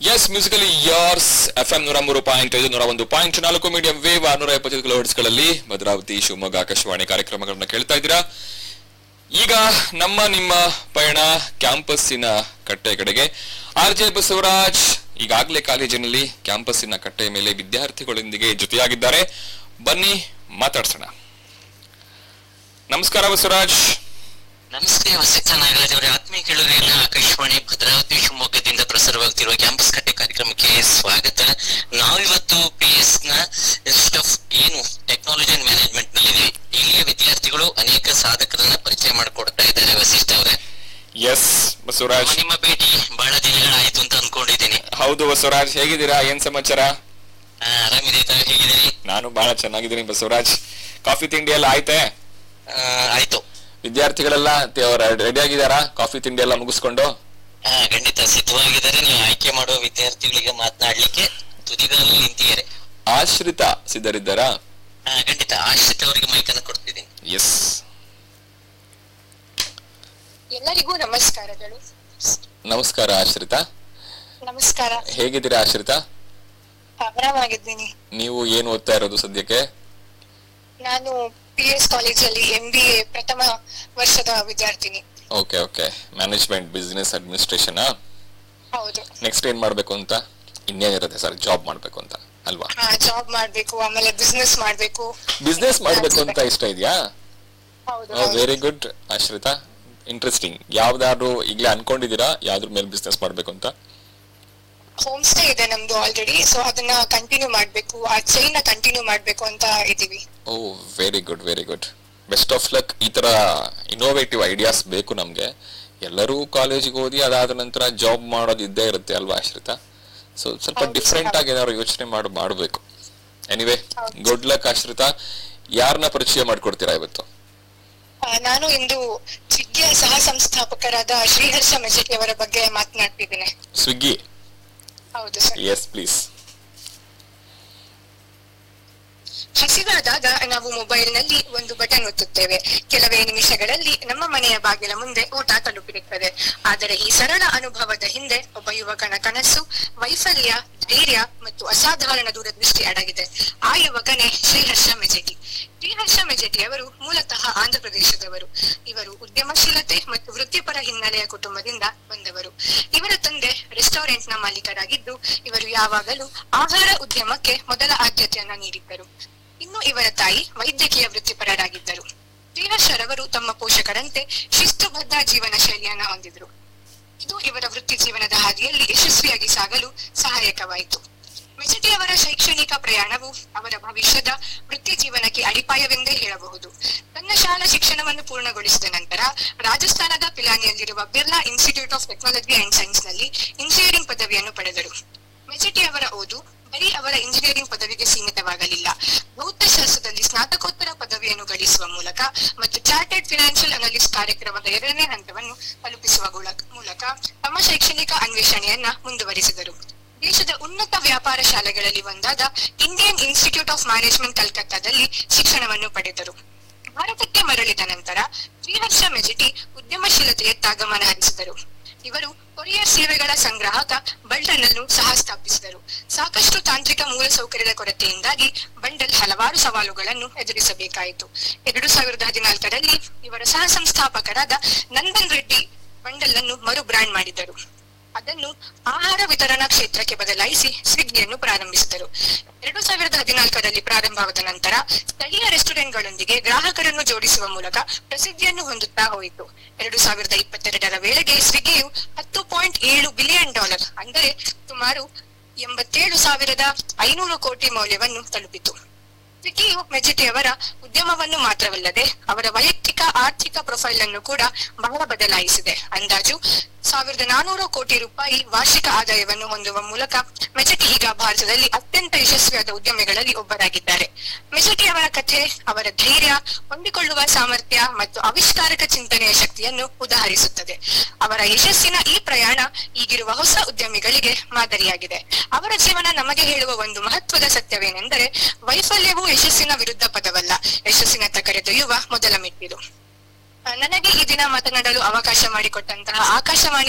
S musically yours F M ನೂರ ಮೂರು point ಐದು ನೂರ ಒಂದು ಪಾಯಿಂಟ್ ನಾಲ್ಕು ಮೀಡಿಯಂ ವೇವ್ ಆರ್ನೂರ ಎಪ್ಪತ್ತೈದು ಕಿಲೋ ಗಳಲ್ಲಿ ಭದ್ರಾವತಿ ಶಿವಮೊಗ್ಗ ಆಕಾಶವಾಣಿ ಕಾರ್ಯಕ್ರಮಗಳನ್ನ ಕೇಳ್ತಾ ಇದ್ದೀರಾ ಈಗ ನಮ್ಮ ನಿಮ್ಮ ಪಯಣ ಕ್ಯಾಂಪಸ್ಸಿನ ಕಟ್ಟೆ ಕಡೆಗೆ ಆರ್ ಜೆ ಬಸವರಾಜ್ ಈಗಾಗಲೇ ಕಾಲೇಜಿನಲ್ಲಿ ಕ್ಯಾಂಪಸ್ಸಿನ ಕಟ್ಟೆಯ ಮೇಲೆ ವಿದ್ಯಾರ್ಥಿಗಳೊಂದಿಗೆ ಜೊತೆಯಾಗಿದ್ದಾರೆ ಬನ್ನಿ ಮಾತಾಡ್ಸೋಣ ನಮಸ್ಕಾರ ಬಸವರಾಜ್ ನಮಸ್ತೆ ವಸಂತ ನಾಗರಾಜ್ ಅವರೇ ಆತ್ಮೀಯ ಕೇಳುಗರಿನ ಆಕಾಶವಾಣಿ ಭದ್ರಾವತಿ ಶಿವಮೊಗ್ಗದಿಂದ ಪ್ರಸಾರವಾಗ್ತಿರುವ ಕ್ಯಾಂಪಸ್ ಕಟ್ಟೆ ಕಾರ್ಯಕ್ರಮಕ್ಕೆ ಸ್ವಾಗತ ನಾವಿವತ್ತು ಪಿ ಎಸ್ ನ ಇನ್ಸ್ಟಿಟ್ಯೂಟ್ ಆಫ್ ಏನು ಟೆಕ್ನಾಲಜಿ ಅಂಡ್ ಮ್ಯಾನೇಜ್ಮೆಂಟ್ ನಲ್ಲಿ ಇಲ್ಲಿಯ ವಿದ್ಯಾರ್ಥಿಗಳು ಅನೇಕ ಸಾಧಕರನ್ನ ಪರಿಚಯ ಮಾಡಿಕೊಡ್ತಾ ಇದ್ದಾರೆ ವಸಿಷ್ಠ ಅವರೇ ಎಸ್ ಬಸವರಾಜ್ ನಿಮ್ಮ ಭೇಟಿ ಬಹಳ ದಿನಗಳಾಯ್ತು ಅಂತ ಅನ್ಕೊಂಡಿದ್ದೀನಿ ಹೌದು ಬಸವರಾಜ್ ಹೇಗಿದ್ದೀರಾ ಏನ್ ಸಮಾಚಾರ ಆ, ಆರಾಮಿದೆ ತಾವು ಹೇಗಿದ್ದೀರಿ ನಾನು ಬಹಳ ಚೆನ್ನಾಗಿದ್ದೀನಿ ಬಸವರಾಜ್ ಕಾಫಿ ತಿಂಡಿ ಎಲ್ಲ ಆಯ್ತೆ ಆ, ಆಯ್ತು ವಿದ್ಯಾರ್ಥಿಗಳೆಲ್ಲ ರೆಡಿ ಆಗಿದಾರಾ ಕಾಫಿ ತಿಂಡಿ ಎಲ್ಲ ಮುಗಿಸ್ಕೊಂಡು ಆ, ಖಂಡಿತ ಸಿದ್ಧವಾಗಿದ್ದಾರೆ ನೀವು ಆಯ್ಕೆ ಮಾಡುವ ವಿದ್ಯಾರ್ಥಿಗಳಿಗೆ ಮಾತನಾಡ್ಲಿಕ್ಕೆ ತುದಿಗಾಲು ನಿಂತಿದ್ದಾರೆ ಆಶ್ರಿತ ಸಿದ್ಧರಿದ್ದಾರಾ ಆ, ಖಂಡಿತ ಆಶ್ರಿತ ಅವರಿಗೆ ಮೈಕನ್ನು ಕೊಡ್ತಿದ್ದೀನಿ ಎಸ್ ಎಲ್ಲರಿಗೂ ನಮಸ್ಕಾರಗಳು ನಮಸ್ಕಾರ ಆಶ್ರಿತ ನಮಸ್ಕಾರ ಹೇಗಿದ್ದೀರಾ ಆಶ್ರಿತ ಆರಾಮಾಗಿದ್ದೀನಿ ನೀವು ಏನು ಓದ್ತಾ ಇರೋದು ಸದ್ಯಕ್ಕೆ ನಾನು ಪಿ ಎಸ್ ಕಾಲೇಜಲ್ಲಿ ಎಂ ಬಿ ಎ ಪ್ರಥಮ ವರ್ಷದ ವಿದ್ಯಾರ್ಥಿನಿ okay okay management business administration ಹೌದು ನೆಕ್ಸ್ಟ್ ಏನ್ ಮಾಡ್ಬೇಕು ಅಂತ ಇನ್ನೇನಿರುತ್ತೆ ಸರ್ ಜಾಬ್ ಮಾಡ್ಬೇಕು ಅಂತ ಅಲ್ವಾ ಹಾ ಜಾಬ್ ಮಾಡ್ಬೇಕು ಆಮೇಲೆ ಬಿಸ್ನೆಸ್ ಮಾಡ್ಬೇಕು ಬಿಸ್ನೆಸ್ ಮಾಡ್ಬೇಕು ಅಂತ ಇಷ್ಟ ಇದೆಯಾ ಹೌದು ಹೌದು. ವೆರಿ ಗುಡ್ ಆಶ್ರಿತ ಇಂಟ್ರೆಸ್ಟಿಂಗ್ ಯಾವ್ದಾದ್ರು ಈಗಲೇ ಅನ್ಕೊಂಡಿದೀರಾ ಯಾವ್ದ್ರ ಮೇಲೆ ಬಿಸ್ನೆಸ್ ಮಾಡ್ಬೇಕು ಅಂತ ಹೋಮ್ ಸ್ಟೇ ಇದೆ ನಮ್ದು ಆಲ್ರೆಡಿ ಸೊ ಅದನ್ನ ಕಂಟಿನ್ಯೂ ಮಾಡ್ಬೇಕು ಆ ಚೈನ್ ಕಂಟಿನ್ಯೂ ಮಾಡ್ಬೇಕು ಅಂತ ಇದೀವಿ oh very good very good best of luck ಈ ತರ ಇನೋವೇಟಿವ್ ಐಡಿಯಾಸ್ ಬೇಕು ನಮ್ಗೆ ಎಲ್ಲರೂ ಕಾಲೇಜಿಗೆ ಓದಿ ಅದಾದ ನಂತರ ಜಾಬ್ ಮಾಡೋದು ಇದ್ದೇ ಇರುತ್ತೆ ಅಲ್ವಾ ಆಶ್ರಿತ ಸೊ ಸ್ವಲ್ಪ ಹೌದು, ಡಿಫ್ರೆಂಟ್ ಹೌದು. ಆಗಿ ಏನಾದ್ರು ಯೋಚನೆ ಮಾಡಿ ಮಾಡಬೇಕು ಎನಿವೆ ಹೌದು. ಗುಡ್ ಲಕ್ ಆಶ್ರಿತ ಯಾರನ್ನ ಪರಿಚಯ ಮಾಡ್ಕೊಡ್ತೀರಾ ಇವತ್ತು ಆ, ನಾನು ಇಂದು ಸ್ವಿಗ್ಗಿಯ ಸಹ ಸಂಸ್ಥಾಪಕರಾದ ಶ್ರೀಹರ್ಷ ಮೆಜೆಟಿ ಅವರ ಬಗ್ಗೆ ಮಾತನಾಡ್ತಿದ್ದೇನೆ ಸ್ವಿಗ್ಗಿ ಹೌದು ಸರ್ ಎಸ್ ಪ್ಲೀಸ್ ಹಸಿವಾದಾಗ ನಾವು ಮೊಬೈಲ್ ನಲ್ಲಿ ಒಂದು ಬಟನ್ ಒತ್ತುತ್ತೇವೆ ಕೆಲವೇ ನಿಮಿಷಗಳಲ್ಲಿ ನಮ್ಮ ಮನೆಯ ಬಾಗಿಲ ಮುಂದೆ ಊಟ ತಲುಪಿರುತ್ತದೆ ಆದರೆ ಈ ಸರಳ ಅನುಭವದ ಹಿಂದೆ ಒಬ್ಬ ಯುವಕನ ಕನಸು ವೈಫಲ್ಯ ಧೈರ್ಯ ಮತ್ತು ಅಸಾಧಾರಣ ದೂರದೃಷ್ಟಿ ಅಡಗಿದೆ ಆ ಯುವಕನೇ ಶ್ರೀಹರ್ಷ ಮೆಜೆಟಿ ಶ್ರೀಹರ್ಷ ಮೆಜೆಟಿ ಅವರು ಮೂಲತಃ ಆಂಧ್ರಪ್ರದೇಶದವರು ಇವರು ಉದ್ಯಮಶೀಲತೆ ಮತ್ತು ವೃತ್ತಿಪರ ಹಿನ್ನೆಲೆಯ ಕುಟುಂಬದಿಂದ ಬಂದವರು ಇವರ ತಂದೆ ರೆಸ್ಟೋರೆಂಟ್ ನ ಮಾಲೀಕರಾಗಿದ್ದು ಇವರು ಯಾವಾಗಲೂ ಆಹಾರ ಉದ್ಯಮಕ್ಕೆ ಮೊದಲ ಆದ್ಯತೆಯನ್ನ ನೀಡಿದ್ದರು ಇನ್ನು ಇವರ ತಾಯಿ ವೈದ್ಯಕೀಯ ವೃತ್ತಿಪರರಾಗಿದ್ದರು ಶ್ರೀಹರ್ಷರವರು ತಮ್ಮ ಪೋಷಕರಂತೆ ಶಿಸ್ತುಬದ್ಧ ಜೀವನ ಶೈಲಿಯನ್ನ ಹೊಂದಿದ್ರು ಇದು ಇವರ ವೃತ್ತಿ ಜೀವನದ ಹಾದಿಯಲ್ಲಿ ಯಶಸ್ವಿಯಾಗಿ ಸಾಗಲು ಸಹಾಯಕವಾಯಿತು ಮೆಜೆಟಿ ಅವರ ಶೈಕ್ಷಣಿಕ ಪ್ರಯಾಣವು ಅವರ ಭವಿಷ್ಯದ ವೃತ್ತಿ ಜೀವನಕ್ಕೆ ಅಡಿಪಾಯವೆಂದೇ ಹೇಳಬಹುದು ತನ್ನ ಶಾಲಾ ಶಿಕ್ಷಣವನ್ನು ಪೂರ್ಣಗೊಳಿಸಿದ ನಂತರ ರಾಜಸ್ಥಾನದ ಪಿಲಾನಿಯಲ್ಲಿರುವ Birla institute of technology and science ನಲ್ಲಿ ಇಂಜಿನಿಯರಿಂಗ್ ಪದವಿಯನ್ನು ಪಡೆದರು ಮೆಜೆಟಿ ಅವರ ಓದು ಬರೀ ಅವರ ಇಂಜಿನಿಯರಿಂಗ್ ಪದವಿಗೆ ಸೀಮಿತವಾಗಲಿಲ್ಲ ಭೌತಶಾಸ್ತ್ರದಲ್ಲಿ ಸ್ನಾತಕೋತ್ತರ ಪದವಿಯನ್ನು ಗಳಿಸುವ ಮೂಲಕ ಮತ್ತು ಚಾರ್ಟೆಡ್ ಫಿನಾನ್ಷಿಯಲ್ ಅನಾಲಿಸ್ಟ್ ಕಾರ್ಯಕ್ರಮದ ಎರಡನೇ ಹಂತವನ್ನು ತಲುಪಿಸುವ ಗುಳ- ಮೂಲಕ ತಮ್ಮ ಶೈಕ್ಷಣಿಕ ಅನ್ವೇಷಣೆಯನ್ನ ಮುಂದುವರಿಸಿದರು ದೇಶದ ಉನ್ನತ ವ್ಯಾಪಾರ ಶಾಲೆಗಳಲ್ಲಿ ಒಂದಾದ ಇಂಡಿಯನ್ ಇನ್ಸ್ಟಿಟ್ಯೂಟ್ ಆಫ್ ಮ್ಯಾನೇಜ್ಮೆಂಟ್ ಕಲ್ಕತ್ತಾದಲ್ಲಿ ಶಿಕ್ಷಣವನ್ನು ಪಡೆದರು ಭಾರತಕ್ಕೆ ಮರಳಿದ ನಂತರ ಶ್ರೀಹರ್ಷ ಮೆಜೆಟಿ ಉದ್ಯಮಶೀಲತೆಯತ್ತ ಗಮನ ಹರಿಸಿದರು ಇವರು ಕೊರಿಯರ್ ಸೇವೆಗಳ ಸಂಗ್ರಾಹಕ ಬಂಡಲ್ ಅನ್ನು ಸಹ ಸ್ಥಾಪಿಸಿದರು ಸಾಕಷ್ಟು ತಾಂತ್ರಿಕ ಮೂಲಸೌಕರ್ಯದ ಕೊರತೆಯಿಂದಾಗಿ ಬಂಡಲ್ ಹಲವಾರು ಸವಾಲುಗಳನ್ನು ಎದುರಿಸಬೇಕಾಯಿತು ಎರಡು ಸಾವಿರದ ಹದಿನಾಲ್ಕರಲ್ಲಿ ಇವರ ಸಹ ಸಂಸ್ಥಾಪಕರಾದ ನಂದನ್ ರೆಡ್ಡಿ ಬಂಡಲ್ ಅನ್ನು ಮರು ಬ್ರಾಂಡ್ ಮಾಡಿದರು ಅದನ್ನು ಆಹಾರ ವಿತರಣಾ ಕ್ಷೇತ್ರಕ್ಕೆ ಬದಲಾಯಿಸಿ ಸ್ವಿಗ್ಗಿಯನ್ನು ಪ್ರಾರಂಭಿಸಿದರು ಎರಡು ಸಾವಿರದ ಹದಿನಾಲ್ಕರಲ್ಲಿ ಪ್ರಾರಂಭವಾದ ನಂತರ ಸ್ಥಳೀಯ ರೆಸ್ಟೋರೆಂಟ್ಗಳೊಂದಿಗೆ ಗ್ರಾಹಕರನ್ನು ಜೋಡಿಸುವ ಮೂಲಕ ಪ್ರಸಿದ್ಧಿಯನ್ನು ಹೊಂದುತ್ತಾ ಹೋಯಿತು ಎರಡು ಸಾವಿರದ ಇಪ್ಪತ್ತೆರಡರ ವೇಳೆಗೆ ಸ್ವಿಗ್ಗಿಯು ಹತ್ತು ಪಾಯಿಂಟ್ ಏಳು ಬಿಲಿಯನ್ ಡಾಲರ್ ಅಂದರೆ ಸುಮಾರು ಎಂಬತ್ತೇಳು ಸಾವಿರದ ಐನೂರು ಕೋಟಿ ಮೌಲ್ಯವನ್ನು ತಲುಪಿತು ಸ್ವಿಗ್ಗಿಯು ಮೆಜೆಟಿ ಅವರ ಉದ್ಯಮವನ್ನು ಮಾತ್ರವಲ್ಲದೆ ಅವರ ವೈಯಕ್ತಿಕ ಆರ್ಥಿಕ ಪ್ರೊಫೈಲ್ ಅನ್ನು ಕೂಡ ಬಹಳ ಬದಲಾಯಿಸಿದೆ ಅಂದಾಜು ಸಾವಿರದ ನಾನೂರು ಕೋಟಿ ರೂಪಾಯಿ ವಾರ್ಷಿಕ ಆದಾಯವನ್ನು ಹೊಂದುವ ಮೂಲಕ ಮೆಜೆಟಿ ಈಗ ಭಾರತದಲ್ಲಿ ಅತ್ಯಂತ ಯಶಸ್ವಿಯಾದ ಉದ್ಯಮಿಗಳಲ್ಲಿ ಒಬ್ಬರಾಗಿದ್ದಾರೆ ಮೆಜೆಟಿ ಅವರ ಕಥೆ ಅವರ ಧೈರ್ಯ ಹೊಂದಿಕೊಳ್ಳುವ ಸಾಮರ್ಥ್ಯ ಮತ್ತು ಆವಿಷ್ಕಾರಕ ಚಿಂತನೆಯ ಶಕ್ತಿಯನ್ನು ಉದಾಹರಿಸುತ್ತದೆ ಅವರ ಯಶಸ್ಸಿನ ಈ ಪ್ರಯಾಣ ಈಗಿರುವ ಹೊಸ ಉದ್ಯಮಿಗಳಿಗೆ ಮಾದರಿಯಾಗಿದೆ ಅವರ ಜೀವನ ನಮಗೆ ಹೇಳುವ ಒಂದು ಮಹತ್ವದ ಸತ್ಯವೇನೆಂದರೆ ವೈಫಲ್ಯವು ಯಶಸ್ಸಿನ ವಿರುದ್ಧ ಪದವಲ್ಲ ಯಶಸ್ಸಿನತ್ತ ಕರೆದೊಯ್ಯುವ ಮೊದಲ ಮೆಟ್ಟಿಲು ಆ, ನನಗೆ ಈ ದಿನ ಮಾತನಾಡಲು ಅವಕಾಶ ಮಾಡಿಕೊಟ್ಟಂತಹ ಆಕಾಶವಾಣಿ